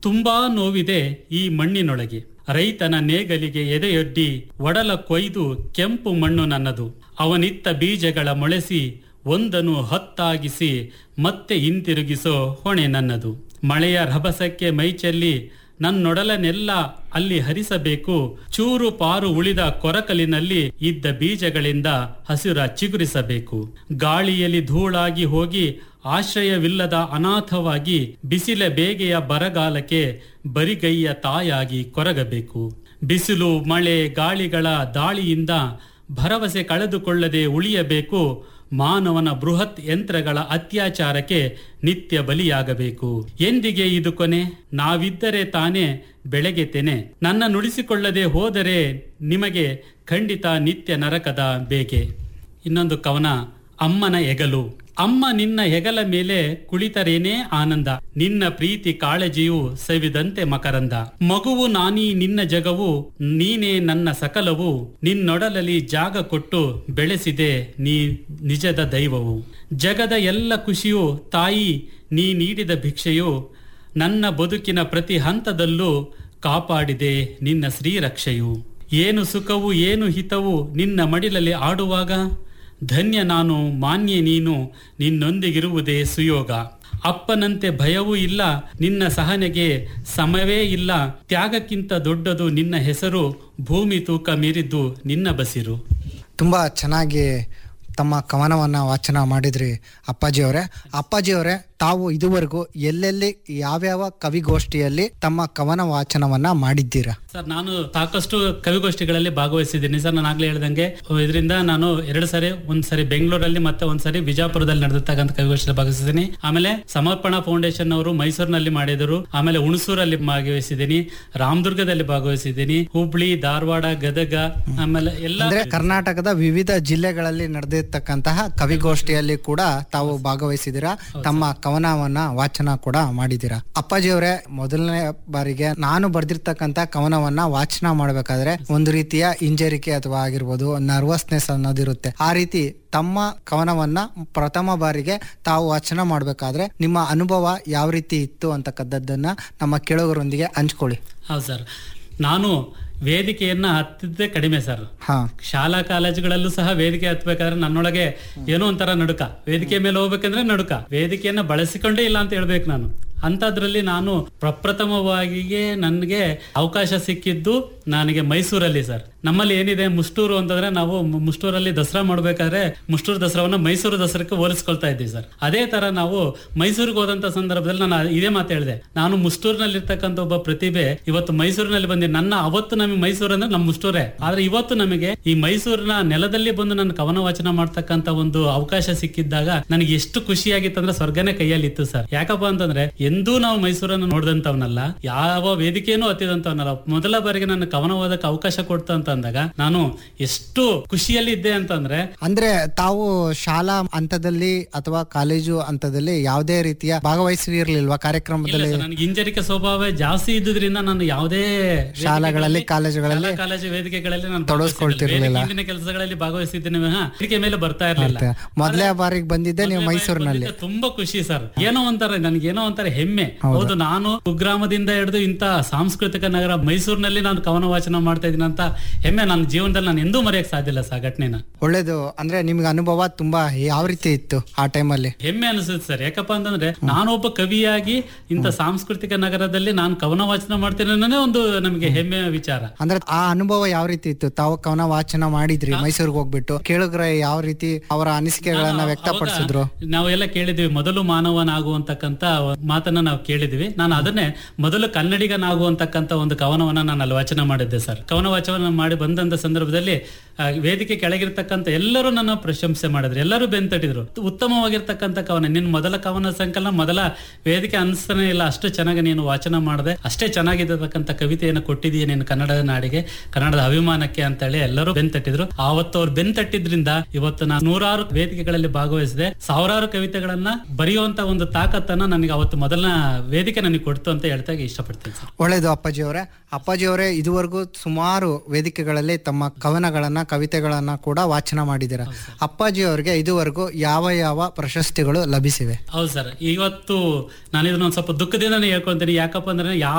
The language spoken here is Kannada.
ತುಂಬಾ ನೋವಿದೆ ಈ ಮಣ್ಣಿನೊಳಗೆ ರೈತನ ನೇಗಲಿಗೆ ಎದೆಯೊಡ್ಡಿ ಒಡಲ ಕೊಯ್ದು ಕೆಂಪು ಮಣ್ಣು ನನ್ನದು ಅವನಿತ್ತ ಬೀಜಗಳ ಮೊಳೆಸಿ ಒಂದನ್ನು ಹತ್ತಾಗಿಸಿ ಮತ್ತೆ ಹಿಂತಿರುಗಿಸೋ ಹೊಣೆ ನನ್ನದು ಮಳೆಯ ರಭಸಕ್ಕೆ ಮೈಚೆಲ್ಲಿ ನನ್ನೊಡಲನೆಲ್ಲ ಅಲ್ಲಿ ಹರಿಸಬೇಕು ಚೂರು ಪಾರು ಉಳಿದ ಕೊರಕಲಿನಲ್ಲಿ ಇದ್ದ ಬೀಜಗಳಿಂದ ಹಸಿರ ಚಿಗುರಿಸಬೇಕು ಗಾಳಿಯಲ್ಲಿ ಧೂಳಾಗಿ ಹೋಗಿ ಆಶ್ರಯವಿಲ್ಲದ ಅನಾಥವಾಗಿ ಬಿಸಿಲ ಬೇಗೆಯ ಬರಗಾಲಕ್ಕೆ ಬರಿಗೈಯ ತಾಯಾಗಿ ಕೊರಗಬೇಕು ಬಿಸಿಲು ಮಳೆ ಗಾಳಿಗಳ ದಾಳಿಯಿಂದ ಭರವಸೆ ಕಳೆದುಕೊಳ್ಳದೆ ಉಳಿಯಬೇಕು ಮಾನವನ ಬೃಹತ್ ಯಂತ್ರಗಳ ಅತ್ಯಾಚಾರಕ್ಕೆ ನಿತ್ಯ ಬಲಿಯಾಗಬೇಕು ಎಂದಿಗೆ ಇದು ಕೊನೆ ನಾವಿದ್ದರೆ ತಾನೇ ಬೆಳಗೆತೆನೆ ನನ್ನ ನುಡಿಸಿಕೊಳ್ಳದೆ ಹೋದರೆ ನಿಮಗೆ ಖಂಡಿತ ನಿತ್ಯ ನರಕದ ಬೇಗೆ ಇನ್ನೊಂದು ಕವನ ಅಮ್ಮನ ಎಗಲು ಅಮ್ಮ ನಿನ್ನ ಹೆಗಲ ಮೇಲೆ ಕುಳಿತರೇನೇ ಆನಂದ ನಿನ್ನ ಪ್ರೀತಿ ಕಾಳಜಿಯು ಸವಿದಂತೆ ಮಕರಂದ ಮಗುವು ನಾನೀ ನಿನ್ನ ಜಗವು ನೀನೇ ನನ್ನ ಸಕಲವು ನಿನ್ನೊಡಲಲ್ಲಿ ಜಾಗ ಕೊಟ್ಟು ಬೆಳೆಸಿದೆ ನೀ ನಿಜದ ದೈವವು ಜಗದ ಎಲ್ಲ ಖುಷಿಯು ತಾಯಿ ನೀ ನೀಡಿದ ಭಿಕ್ಷೆಯು ನನ್ನ ಬದುಕಿನ ಪ್ರತಿ ಹಂತದಲ್ಲೂ ಕಾಪಾಡಿದೆ ನಿನ್ನ ಶ್ರೀರಕ್ಷೆಯು ಏನು ಸುಖವು ಏನು ಹಿತವು ನಿನ್ನ ಮಡಿಲಲ್ಲಿ ಆಡುವಾಗ ಧನ್ಯ ನಾನು ಮಾನ್ಯ ನೀನು ನಿನ್ನೊಂದಿಗಿರುವುದೇ ಸುಯೋಗ ಅಪ್ಪನಂತೆ ಭಯವೂ ಇಲ್ಲ ನಿನ್ನ ಸಹನೆಗೆ ಸಮಯವೇ ಇಲ್ಲ ತ್ಯಾಗಕ್ಕಿಂತ ದೊಡ್ಡದು ನಿನ್ನ ಹೆಸರು ಭೂಮಿ ತೂಕ ಮೀರಿದ್ದು ನಿನ್ನ ಬಸಿರು ತುಂಬಾ ಚೆನ್ನಾಗಿ ತಮ್ಮ ಕವನವನ್ನ ವಾಚನ ಮಾಡಿದ್ರಿ ಅಪ್ಪಾಜಿ ಅವರೇ ಅಪ್ಪಾಜಿ ಅವರೇ ತಾವು ಇದುವರೆಗೂ ಎಲ್ಲೆಲ್ಲಿ ಯಾವ್ಯಾವ ಕವಿಗೋಷ್ಠಿಯಲ್ಲಿ ತಮ್ಮ ಕವನ ವಾಚನವನ್ನ ಮಾಡಿದ್ದೀರಾ ಸರ್ ನಾನು ಸಾಕಷ್ಟು ಕವಿಗೋಷ್ಠಿಗಳಲ್ಲಿ ಭಾಗವಹಿಸಿದ್ದೀನಿ ಸರ್ ನಾನು ಆಗ್ಲೇ ಹೇಳ್ದಂಗೆ ಇದರಿಂದ ನಾನು ಎರಡು ಸಾರಿ ಒಂದ್ ಸರಿ ಬೆಂಗಳೂರಲ್ಲಿ ಮತ್ತೆ ಒಂದ್ ಸರಿ ಬಿಜಾಪುರದಲ್ಲಿ ನಡೆದಿರ್ತಕ್ಕಂಥ ಕವಿಗೋಷ್ಠಿಯಲ್ಲಿ ಭಾಗವಹಿಸಿದ್ದೀನಿ ಆಮೇಲೆ ಸಮರ್ಪಣಾ ಫೌಂಡೇಶನ್ ಅವರು ಮೈಸೂರಿನಲ್ಲಿ ಮಾಡಿದರು ಆಮೇಲೆ ಹುಣಸೂರಲ್ಲಿ ಭಾಗವಹಿಸಿದ್ದೀನಿ ರಾಮದುರ್ಗದಲ್ಲಿ ಭಾಗವಹಿಸಿದ್ದೀನಿ ಹುಬ್ಳಿ ಧಾರವಾಡ ಗದಗ ಆಮೇಲೆ ಎಲ್ಲ ಅಂದ್ರೆ ಕರ್ನಾಟಕದ ವಿವಿಧ ಜಿಲ್ಲೆಗಳಲ್ಲಿ ನಡೆದಿರ್ತಕ್ಕಂತಹ ಕವಿಗೋಷ್ಠಿಯಲ್ಲಿ ಕೂಡ ತಾವು ಭಾಗವಹಿಸಿದ್ದೀರಾ ತಮ್ಮ ಕವನವನ್ನ ವಾಚನ ಕೂಡ ಮಾಡಿದ್ದೀರಾ ಅಪ್ಪಾಜಿ ಅವರೇ ಮೊದಲನೇ ಬಾರಿಗೆ ನಾನು ಬರ್ದಿರ್ತಕ್ಕಂತ ಕವನವನ್ನ ವಾಚನ ಮಾಡ್ಬೇಕಾದ್ರೆ ಒಂದು ರೀತಿಯ ಹಿಂಜರಿಕೆ ಅಥವಾ ಆಗಿರ್ಬೋದು ನರ್ವಸ್ನೆಸ್ ಅನ್ನೋದಿರುತ್ತೆ ಆ ರೀತಿ ತಮ್ಮ ಕವನವನ್ನ ಪ್ರಥಮ ಬಾರಿಗೆ ತಾವು ವಾಚನ ಮಾಡ್ಬೇಕಾದ್ರೆ ನಿಮ್ಮ ಅನುಭವ ಯಾವ ರೀತಿ ಇತ್ತು ಅಂತಕ್ಕಂಥದ್ದನ್ನ ನಮ್ಮ ಕೇಳುಗರೊಂದಿಗೆ ಹಂಚ್ಕೊಳ್ಳಿ ಹೌದು ಸರ್ ನಾನು ವೇದಿಕೆಯನ್ನ ಹತ್ತಿದ್ದೇ ಕಡಿಮೆ ಸರ್ ಹಾ ಶಾಲಾ ಕಾಲೇಜುಗಳಲ್ಲೂ ಸಹ ವೇದಿಕೆ ಹತ್ಬೇಕಾದ್ರೆ ನನ್ನೊಳಗೆ ಏನೋ ಒಂಥರ ನಡುಕ ವೇದಿಕೆ ಮೇಲೆ ಹೋಗ್ಬೇಕಂದ್ರೆ ನಡುಕ ವೇದಿಕೆಯನ್ನ ಬಳಸಿಕೊಂಡೇ ಇಲ್ಲ ಅಂತ ಹೇಳ್ಬೇಕು ನಾನು ಅಂತದ್ರಲ್ಲಿ ನಾನು ಪ್ರಪ್ರಥಮವಾಗಿಗೆ ನನಗೆ ಅವಕಾಶ ಸಿಕ್ಕಿದ್ದು ನನಗೆ ಮೈಸೂರಲ್ಲಿ ಸರ್ ನಮ್ಮಲ್ಲಿ ಏನಿದೆ ಮುಷ್ಟೂರು ಅಂತಂದ್ರೆ ನಾವು ಮು- ಮುಷ್ಟೂರಲ್ಲಿ ದಸರಾ ಮಾಡ್ಬೇಕಾದ್ರೆ ಮುಷ್ಟೂರು ದಸರಾವನ್ನ ಮೈಸೂರು ದಸರಾಕ್ಕೆ ಹೋಲಿಸ್ಕೊಳ್ತಾ ಇದ್ದೀವಿ ಸರ್ ಅದೇ ತರ ನಾವು ಮೈಸೂರಿಗೆ ಹೋದಂತ ಸಂದರ್ಭದಲ್ಲಿ ನಾನು ಇದೇ ಮಾತು ಹೇಳಿದೆ ನಾನು ಮುಷ್ಟೂರಿನಲ್ಲಿ ಇರ್ತಕ್ಕಂಥ ಒಬ್ಬ ಪ್ರತಿಭೆ ಇವತ್ತು ಮೈಸೂರಿನಲ್ಲಿ ಬಂದಿ ನನ್ನ ಅವತ್ತು ನಮಗೆ ಮೈಸೂರು ಅಂದ್ರೆ ನಮ್ಮ ಮುಷ್ಟೂರೇ ಆದ್ರೆ ಇವತ್ತು ನಮಗೆ ಈ ಮೈಸೂರಿನ ನೆಲದಲ್ಲಿ ಬಂದು ನಾನು ಕವನ ವಾಚನ ಮಾಡ್ತಕ್ಕಂತ ಒಂದು ಅವಕಾಶ ಸಿಕ್ಕಿದ್ದಾಗ ನನಗೆ ಎಷ್ಟು ಖುಷಿಯಾಗಿತ್ತು ಅಂದ್ರೆ ಸ್ವರ್ಗನೇ ಕೈಯಲ್ಲಿ ಇತ್ತು ಸರ್ ಯಾಕಪ್ಪ ಅಂತಂದ್ರೆ ಎಂದೂ ನಾವು ಮೈಸೂರನ್ನು ನೋಡಿದಂತವನಲ್ಲ ಯಾವ ವೇದಿಕೆಯೂ ಹತ್ತಿದಂತವನಲ್ಲ ಮೊದಲ ಬಾರಿಗೆ ನನ್ನ ಕವನ ಓದಕ್ಕೆ ಅವಕಾಶ ಕೊಡ್ತು ಅಂತ ಅಂದಾಗ ನಾನು ಎಷ್ಟು ಖುಷಿಯಲ್ಲಿ ಇದ್ದೆ ಅಂತಂದ್ರೆ ಅಂದ್ರೆ ತಾವು ಶಾಲಾ ಹಂತದಲ್ಲಿ ಅಥವಾ ಕಾಲೇಜು ಹಂತದಲ್ಲಿ ಯಾವುದೇ ರೀತಿಯ ಭಾಗವಹಿಸಿರ್ಲಿಲ್ವಾ ಕಾರ್ಯಕ್ರಮದಲ್ಲಿ ಇಲ್ಲ ಸರ್, ನನಗೆ ಹಿಂಜರಿಕೆ ಸ್ವಭಾವ ಜಾಸ್ತಿ ಇದ್ದುದ್ರಿಂದ ನಾನು ಯಾವುದೇ ಶಾಲೆಗಳಲ್ಲಿ ಕಾಲೇಜುಗಳಲ್ಲಿ ಶಾಲಾ ಕಾಲೇಜು ವೇದಿಕೆಗಳಲ್ಲಿ ನಾನು ತೊಡಗಿಸ್ಕೊಳ್ತಿರ್ಲಿಲ್ಲ. ಹಿಂದಿನ ಕೆಲಸಗಳಲ್ಲಿ ಭಾಗವಹಿಸಿದ್ದೇನೆ ವಿನಃ ವೇದಿಕೆ ಮೇಲೆ ಬರ್ತಾ ಇರಲಿಲ್ಲ ಮತ್ತೆ ಮೊದಲೇ ಬಾರಿಗೆ ಬಂದಿದ್ದೆ ನೀವು ಮೈಸೂರಿನಲ್ಲಿ ತುಂಬಾ ಖುಷಿ ಸರ್ ಏನೋ ಒಂಥರ ನನಗೆ ಏನೋ ಒಂಥರ ಹೆಮ್ಮೆ ಹೌದು ನಾನು ಕುಗ್ರಾಮದಿಂದ ಹಿಡಿದು ಇಂತ ಸಾಂಸ್ಕೃತಿಕ ನಗರ ಮೈಸೂರಿನಲ್ಲಿ ನಾನು ಕವನ ವಾಚನ ಮಾಡ್ತಾ ಇದ್ದೀನಿ ಅಂತ ಹೆಮ್ಮೆ ನನ್ನ ಜೀವನದಲ್ಲಿ ನಾನು ಎಂದೂ ಮರೆಯಕ್ ಸಾಧ್ಯ ಇಲ್ಲ ಸರ್ ಘಟನೆನ ಒಳ್ಳೇದು ಅಂದ್ರೆ ನಿಮ್ಗೆ ಅನುಭವ ತುಂಬಾ ಯಾವ ರೀತಿ ಇತ್ತು ಆ ಟೈಮಲ್ಲಿ ಹೆಮ್ಮೆ ಅನಿಸುತ್ತೆ ಸರ್ ಯಾಕಪ್ಪ ಅಂತಂದ್ರೆ ನಾನೊಬ್ಬ ಕವಿಯಾಗಿ ಇಂಥ ಸಾಂಸ್ಕೃತಿಕ ನಗರದಲ್ಲಿ ನಾನು ಕವನ ವಾಚನ ಮಾಡ್ತೇನೆ ಅನ್ನೋದೇ ಒಂದು ನಮಗೆ ಹೆಮ್ಮೆಯ ವಿಚಾರ ಅಂದ್ರೆ ಆ ಅನುಭವ ಯಾವ ರೀತಿ ಇತ್ತು ತಾವು ಕವನ ವಾಚನ ಮಾಡಿದ್ರಿ ಮೈಸೂರಿಗೆ ಹೋಗ್ಬಿಟ್ಟು ಕೇಳುಗರ ಯಾವ ರೀತಿ ಅವರ ಅನಿಸಿಕೆಗಳನ್ನ ವ್ಯಕ್ತಪಡಿಸಿದ್ರು ನಾವೆಲ್ಲ ಕೇಳಿದ್ವಿ ಮೊದಲು ಮಾನವನಾಗುವಂತಕ್ಕಂತ ಮಾತನ್ನ ನಾವು ಕೇಳಿದ್ವಿ ನಾನು ಅದನ್ನೇ ಮೊದಲು ಕನ್ನಡಿಗನಾಗುವಂತಕ್ಕಂತ ಒಂದು ಕವನವನ್ನ ನಾನು ಅಲ್ಲಿ ವಾಚನ ಮಾಡಿದ್ದೆ ಸರ್ ಕವನ ವಾಚನ ಮಾಡಿ ಬಂದಂತ ಸಂದರ್ಭದಲ್ಲಿ ಆ, ವೇದಿಕೆ ಕೆಳಗಿರ್ತಕ್ಕಂಥ ಎಲ್ಲರೂ ನನ್ನ ಪ್ರಶಂಸೆ ಮಾಡಿದ್ರು ಎಲ್ಲರೂ ಬೆಂತಟ್ಟಿದ್ರು ಉತ್ತಮವಾಗಿರ್ತಕ್ಕಂಥ ಕವನ ನಿನ್ನ ಮೊದಲ ಕವನ ಸಂಕಲನ ಮೊದಲ ವೇದಿಕೆ ಅನಿಸ್ತಾನೆ ಇಲ್ಲ ಅಷ್ಟು ಚೆನ್ನಾಗಿ ನೀನು ವಾಚನ ಮಾಡಿದೆ ಅಷ್ಟೇ ಚೆನ್ನಾಗಿರ್ತಕ್ಕಂಥ ಕವಿತೆಯನ್ನು ಕೊಟ್ಟಿದೀಯ ನೀನು ಕನ್ನಡದ ನಾಡಿಗೆ ಕನ್ನಡದ ಅಭಿಮಾನಕ್ಕೆ ಅಂತೇಳಿ ಎಲ್ಲರೂ ಬೆಂತಟ್ಟಿದ್ರು ಆವತ್ತು ಅವ್ರು ಬೆಂತಟ್ಟಿದ್ರಿಂದ ಇವತ್ತು ನಾನು ನೂರಾರು ವೇದಿಕೆಗಳಲ್ಲಿ ಭಾಗವಹಿಸಿದೆ ಸಾವಿರಾರು ಕವಿತೆಗಳನ್ನ ಬರೆಯುವಂತ ಒಂದು ತಾಕತ್ತನ್ನ ನನಗೆ ಅವತ್ತು ಮೊದಲನ ವೇದಿಕೆ ನನಗೆ ಕೊಡ್ತು ಅಂತ ಹೇಳ್ತಾ ಇಷ್ಟಪಡ್ತೀನಿ ಸರ್ ಒಳ್ಳೇದು ಅಪ್ಪಾಜಿ ಅವರೇ ಅಪ್ಪಾಜಿ ಅವರೇ ಇದುವರೆಗೂ ಸುಮಾರು ವೇದಿಕೆಗಳಲ್ಲಿ ತಮ್ಮ ಕವನಗಳನ್ನ ಕವಿತೆಗಳನ್ನ ಕೂಡ ವಾಚನ ಮಾಡಿದ್ದೀರಾ ಅಪ್ಪಾಜಿ ಅವರಿಗೆ ಇದುವರೆಗೂ ಯಾವ ಯಾವ ಪ್ರಶಸ್ತಿಗಳು ಲಭಿಸಿವೆ ಹೌದು ಸರ್ ಇವತ್ತು ನಾನು ಇದನ್ನ ಒಂದ್ ಸ್ವಲ್ಪ ದುಃಖದಿಂದನೇ ಹೇಳ್ಕೊಂತೀನಿ ಯಾಕಪ್ಪ ಅಂದ್ರೆ ಯಾವ